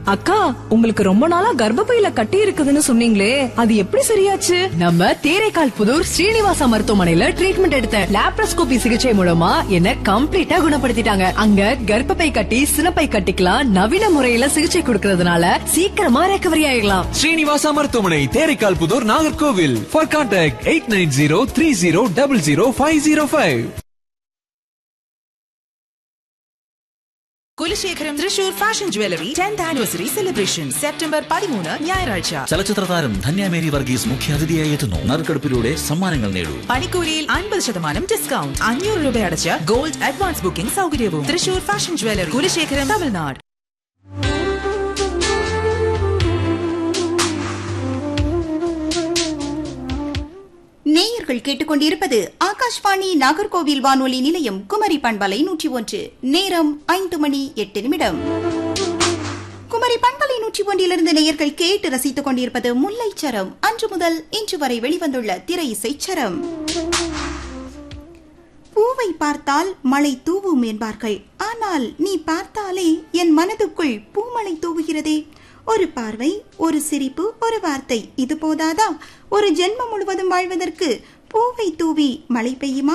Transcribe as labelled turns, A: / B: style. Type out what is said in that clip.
A: அக்கா உங்களுக்கு ரொம்ப நாளா கர்ப்பப்பையில கட்டி இருக்குதுன்னு சொன்னீங்களே அது எப்படி சரியாச்சு
B: நம்ம தேரைக்கால் புதூர் ஸ்ரீனிவாசா மருத்துவமனையில ட்ரீட்மெண்ட் எடுத்த லாப்ரோஸ்கோபி சிகிச்சை மூலமா என்ன கம்ப்ளீட்டா குணப்படுத்திட்டாங்க அங்க கர்ப்பப்பை கட்டி சினப்பை கட்டிக்கலாம் நவீன முறையில சிகிச்சை கொடுக்கறதுனால சீக்கிரமா ரெக்கவரி ஆயிடலாம்
C: ஸ்ரீனிவாசா மருத்துவமனை Theraikal Puthur Nagercoil for contact eight nine zero three zero double zero five zero five
D: Kulasekharam Thrissur fashion jewellery tenth anniversary celebration September പതിമൂന്ന് ഞായറാഴ്ച
E: ചലച്ചിത്ര താരം ധന്യമേരി വർഗീസ് മുഖ്യാതിഥിയായി എത്തുന്നു നറുക്കെടുപ്പിലൂടെ സമ്മാനങ്ങൾ നേടൂ
D: പണിക്കൂലിയിൽ അൻപത് ശതമാനം ഡിസ്കൗണ്ട് അഞ്ഞൂറ് രൂപ അടച്ച് ഗോൾഡ് അഡ്വാൻസ് ബുക്കിംഗ് സൗകര്യവും തൃശൂർ ഫാഷൻ ജ്വല്ലറി കുലശേഖരം തമിഴ്നാട്
F: நேயர்கள் கேட்டுக்கொண்டிருப்பது ஆகாஷ்வாணி நாகர்கோவில் வானொலி நிலையம் குமரி பண்பலை நூற்றி ஒன்று நேரம் ஐந்து மணி எட்டு நிமிடம் குமரி பண்பலை நூற்றி ஒன்றிலிருந்து நேயர்கள் கேட்டு ரசித்துக் கொண்டிருப்பது முல்லைச்சரம் அன்று முதல் இன்று வரை வெளிவந்துள்ள திரை இசைச்சரம் பூவை பார்த்தால் மழை தூவும் என்பார்கள் ஆனால் நீ பார்த்தாலே என் மனதுக்குள் பூமழை தூவுகிறதே ஒரு பார்வை ஒரு சிரிப்பு ஒரு வார்த்தை இது போதாதா ஒரு ஜென்மம் முழுவதும் வாழ்வதற்கு பூவை தூவி மழை பெய்யுமா